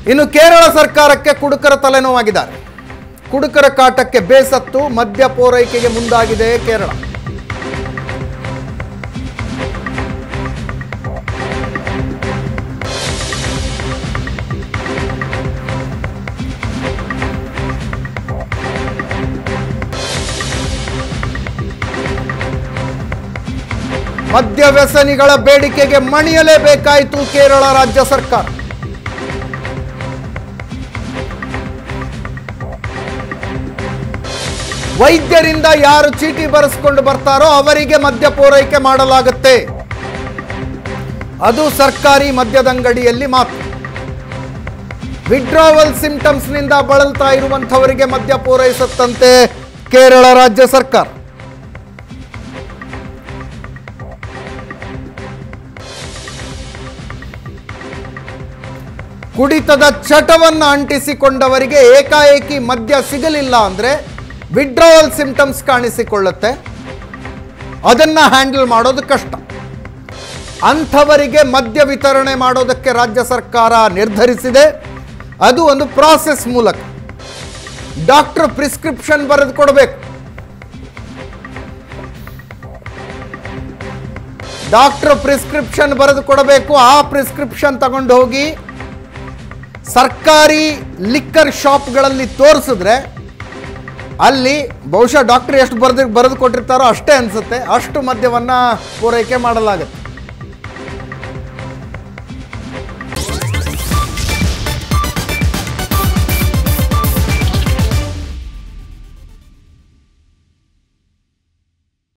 ಇನ್ನು ಕೇರಳ ಸರ್ಕಾರಕ್ಕೆ ಕುಡುಕರ ತಲೆನೋವಾಗಿದ್ದಾರೆ ಕುಡುಕರ ಕಾಟಕ್ಕೆ ಬೇಸತ್ತು ಮದ್ಯ ಪೂರೈಕೆಗೆ ಮುಂದಾಗಿದೆ ಕೇರಳ ಮದ್ಯ ವ್ಯಸನಿಗಳ ಬೇಡಿಕೆಗೆ ಮಣಿಯಲೇಬೇಕಾಯಿತು ಕೇರಳ ರಾಜ್ಯ ಸರ್ಕಾರ ವೈದ್ಯರಿಂದ ಯಾರು ಚೀಟಿ ಬರೆಸ್ಕೊಂಡು ಬರ್ತಾರೋ ಅವರಿಗೆ ಮದ್ಯ ಪೂರೈಕೆ ಮಾಡಲಾಗುತ್ತೆ ಅದು ಸರ್ಕಾರಿ ಮದ್ಯದಂಗಡಿಯಲ್ಲಿ ಮಾತ್ರ ವಿಡ್ರಾವಲ್ ಸಿಂಟಮ್ಸ್ನಿಂದ ಬಳಲ್ತಾ ಇರುವಂಥವರಿಗೆ ಮದ್ಯ ಪೂರೈಸುತ್ತಂತೆ ಕೇರಳ ರಾಜ್ಯ ಸರ್ಕಾರ ಕುಡಿತದ ಚಟವನ್ನು ಅಂಟಿಸಿಕೊಂಡವರಿಗೆ ಏಕಾಏಕಿ ಮದ್ಯ ಸಿಗಲಿಲ್ಲ ಅಂದರೆ ವಿಡ್ರಾವಲ್ ಸಿಂಟಮ್ಸ್ ಕಾಣಿಸಿಕೊಳ್ಳುತ್ತೆ ಅದನ್ನು ಹ್ಯಾಂಡಲ್ ಮಾಡೋದು ಕಷ್ಟ ಅಂಥವರಿಗೆ ಮದ್ಯ ವಿತರಣೆ ಮಾಡೋದಕ್ಕೆ ರಾಜ್ಯ ಸರ್ಕಾರ ನಿರ್ಧರಿಸಿದೆ ಅದು ಒಂದು ಪ್ರಾಸೆಸ್ ಮೂಲಕ ಡಾಕ್ಟರ್ ಪ್ರಿಸ್ಕ್ರಿಪ್ಷನ್ ಬರೆದು ಕೊಡಬೇಕು ಡಾಕ್ಟರ್ ಪ್ರಿಸ್ಕ್ರಿಪ್ಷನ್ ಬರೆದು ಕೊಡಬೇಕು ಆ ಪ್ರಿಸ್ಕ್ರಿಪ್ಷನ್ ತಗೊಂಡು ಹೋಗಿ ಸರ್ಕಾರಿ ಲಿಕ್ಕರ್ ಶಾಪ್ಗಳಲ್ಲಿ ತೋರಿಸಿದ್ರೆ ಅಲ್ಲಿ ಬಹುಶಃ ಡಾಕ್ಟರ್ ಎಷ್ಟು ಬರೆದು ಬರೆದು ಕೊಟ್ಟಿರ್ತಾರೋ ಅಷ್ಟೇ ಅನಿಸುತ್ತೆ ಅಷ್ಟು ಮದ್ಯವನ್ನು ಪೂರೈಕೆ ಮಾಡಲಾಗುತ್ತೆ